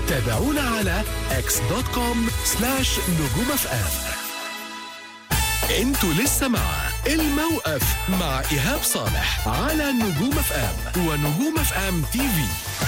تابعونا على اكس دوت كوم سلاش نجوم اف ام انتوا لسه مع الموقف مع ايهاب صالح على نجوم اف ام ونجوم اف ام تي في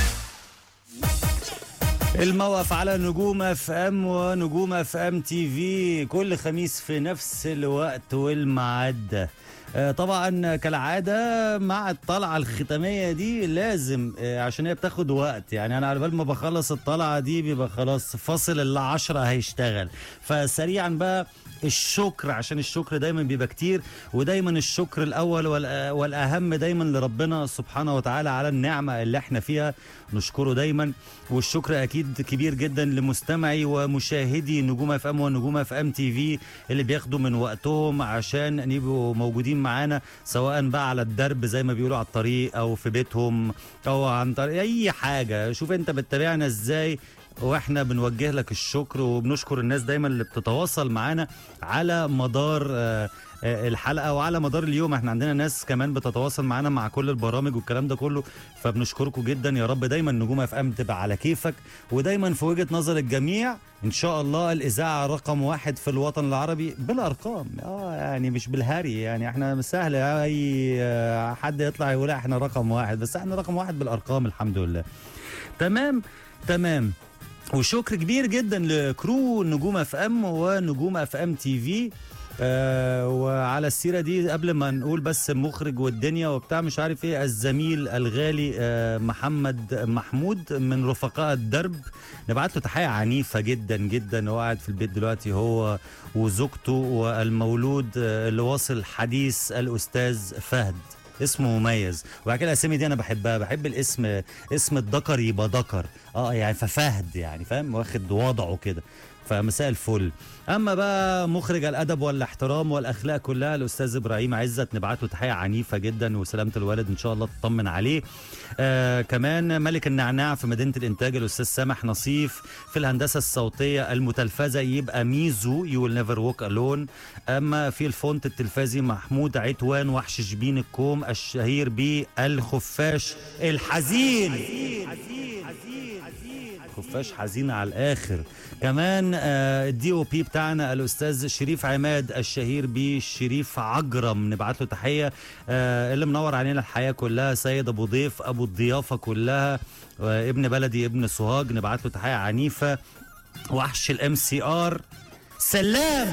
الموقف على نجوم اف ام ونجوم اف ام تي في كل خميس في نفس الوقت والميعاد آه، طبعا كالعاده مع الطلعه الختاميه دي لازم آه، عشان هي بتاخد وقت يعني انا على بال ما بخلص الطلعه دي بيبقى خلاص فاصل ال 10 هيشتغل فسريعا بقى الشكر عشان الشكر دايما بيبقى كتير ودايما الشكر الاول والأ- والاهم دايما لربنا سبحانه وتعالى على النعمه اللي احنا فيها نشكره دايما والشكر اكيد كبير جدا لمستمعي ومشاهدي نجوم اف ام ونجوم اف ام تي في اللي بياخدوا من وقتهم عشان يبقوا موجودين معانا سواء بقى على الدرب زي ما بيقولوا على الطريق او في بيتهم او عن طريق اي حاجه شوف انت بتتابعنا ازاي واحنا بنوجه لك الشكر وبنشكر الناس دايما اللي بتتواصل معانا على مدار آه، آه، الحلقه وعلى مدار اليوم احنا عندنا ناس كمان بتتواصل معانا مع كل البرامج والكلام ده كله فبنشكركم جدا يا رب دايما نجوم اف ام تبقى على كيفك ودايما في وجهه نظر الجميع ان شاء الله الاذاعه رقم واحد في الوطن العربي بالارقام اه يعني مش بالهري يعني احنا سهل اي آه، حد يطلع يقول احنا رقم واحد بس احنا رقم واحد بالارقام الحمد لله تمام تمام وشكر كبير جدا لكرو نجوم اف ام ونجوم اف ام تي في آه وعلى السيره دي قبل ما نقول بس المخرج والدنيا وبتاع مش عارف ايه الزميل الغالي آه محمد محمود من رفقاء الدرب نبعت له تحيه عنيفه جدا جدا هو قاعد في البيت دلوقتي هو وزوجته والمولود آه اللي واصل حديث الاستاذ فهد اسمه مميز وبعد كده الاسامي دي انا بحبها بحب الاسم اسم الذكر يبقى ذكر اه يعني ففهد يعني فاهم واخد وضعه كده فمساء الفل اما بقى مخرج الادب والاحترام والاخلاق كلها الاستاذ ابراهيم عزت نبعت له تحيه عنيفه جدا وسلامه الوالد ان شاء الله تطمن عليه آه كمان ملك النعناع في مدينه الانتاج الاستاذ سامح نصيف في الهندسه الصوتيه المتلفزه يبقى ميزو يو ويل نيفر ووك الون اما في الفونت التلفزي محمود عتوان وحش شبين الكوم الشهير بالخفاش الحزين خفاش حزين على الاخر كمان آه، الدي او بي بتاعنا الاستاذ شريف عماد الشهير بشريف عجرم نبعت له تحيه آه، اللي منور علينا الحياه كلها سيد ابو ضيف ابو الضيافه كلها آه، ابن بلدي ابن سوهاج نبعت له تحيه عنيفه وحش الام سي ار سلام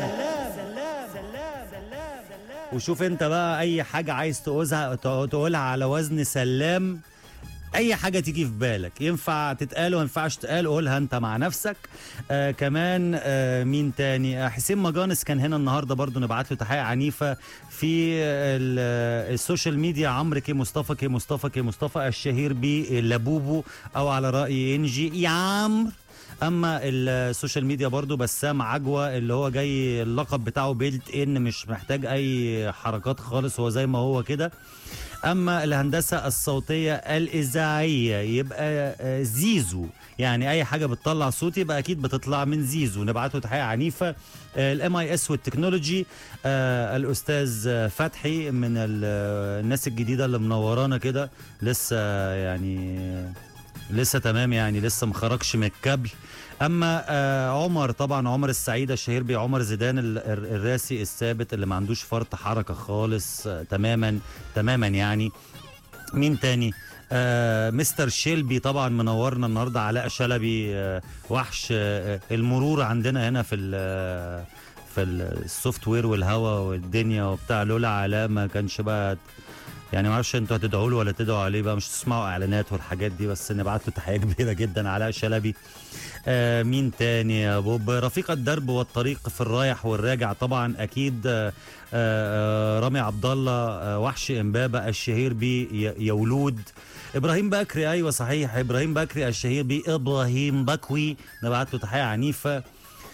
وشوف انت بقى اي حاجه عايز تقولها تقولها على وزن سلام اي حاجه تيجي في بالك ينفع تتقال وما ينفعش تتقال قولها انت مع نفسك آه كمان آه مين تاني آه حسين مجانس كان هنا النهارده برضو نبعت له تحيه عنيفه في ال- آه، السوشيال ميديا عمرو كي مصطفى كي مصطفى كي مصطفى الشهير بلابوبو او على راي انجي يا عمرو اما السوشيال ميديا برضو بسام عجوة اللي هو جاي اللقب بتاعه بيلت ان مش محتاج اي حركات خالص هو زي ما هو كده اما الهندسه الصوتيه الاذاعيه يبقى آه، زيزو يعني اي حاجه بتطلع صوت يبقى اكيد بتطلع من زيزو نبعته تحيه عنيفه الام اي اس والتكنولوجي آه، الاستاذ آه، فتحي من ال- آه، الناس الجديده اللي منورانا كده لسه يعني لسه تمام يعني لسه مخرجش من الكابل اما آه عمر طبعا عمر السعيد الشهير بعمر زيدان ال- ال- الراسي الثابت اللي ما عندوش فرط حركه خالص آه تماما تماما يعني مين تاني آه مستر شيلبي طبعا منورنا النهارده علاء شلبي آه وحش آه المرور عندنا هنا في ال- في السوفت وير والهوا والدنيا وبتاع لولا علاء ما كانش بقى يعني ما اعرفش انتوا هتدعوا له ولا تدعوا عليه بقى مش تسمعوا اعلانات والحاجات دي بس نبعت له تحيه كبيره جدا علاء شلبي آه مين تاني يا بوب رفيق الدرب والطريق في الرايح والراجع طبعا اكيد آه آه رامي عبد الله آه وحش امبابه الشهير بيولود ابراهيم بكري ايوه صحيح ابراهيم بكري الشهير بابراهيم بكوي نبعت له تحيه عنيفه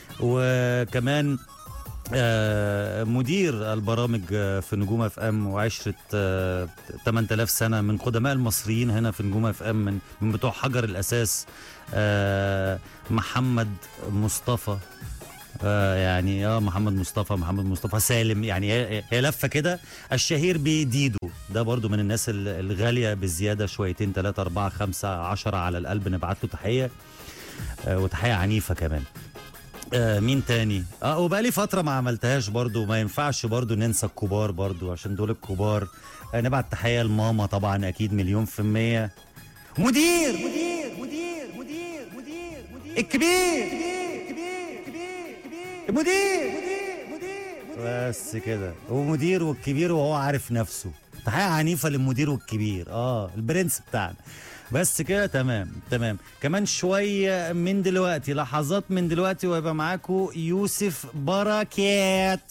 وكمان آه، مدير البرامج آه، في نجوم اف ام وعشره آه، 8000 سنه من قدماء المصريين هنا في نجوم اف ام من من بتوع حجر الاساس آه، محمد مصطفى آه يعني اه محمد مصطفى محمد مصطفى سالم يعني هي هي لفه كده الشهير بديدو ده برضو من الناس ال- الغاليه بزياده شويتين ثلاثة أربعة خمسة عشرة على القلب نبعت له تحيه آه وتحيه عنيفه كمان آه مين تاني اه وبقالي فتره ما عملتهاش برضو ما ينفعش برضو ننسى الكبار برضو عشان دول الكبار آه نبعت تحيه لماما طبعا اكيد مليون في الميه مدير مدير مدير مدير مدير مدير الكبير كبير كبير كبير كبير مدير مدير مدير بس كده هو مدير والكبير وهو عارف نفسه تحية عنيفة للمدير والكبير اه البرنس بتاعنا بس كده تمام تمام كمان شوية من دلوقتي لحظات من دلوقتي ويبقى معاكم يوسف بركات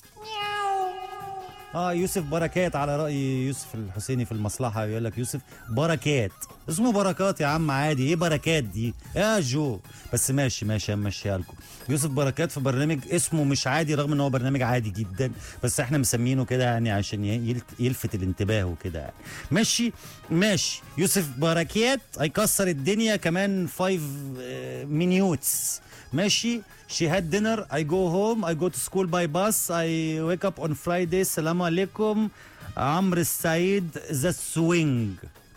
اه يوسف بركات على رأي يوسف الحسيني في المصلحة يقول لك يوسف بركات اسمه بركات يا عم عادي ايه بركات دي يا جو بس ماشي ماشي همشيها لكم يوسف بركات في برنامج اسمه مش عادي رغم ان هو برنامج عادي جدا بس احنا مسمينه كده يعني عشان يلت- يلفت الانتباه وكده يعني ماشي ماشي يوسف بركات هيكسر الدنيا كمان 5 مينيوتس ماشي she had dinner I go home I go to school by bus I wake up on Friday السلام عليكم عمرو السعيد ذا سوينج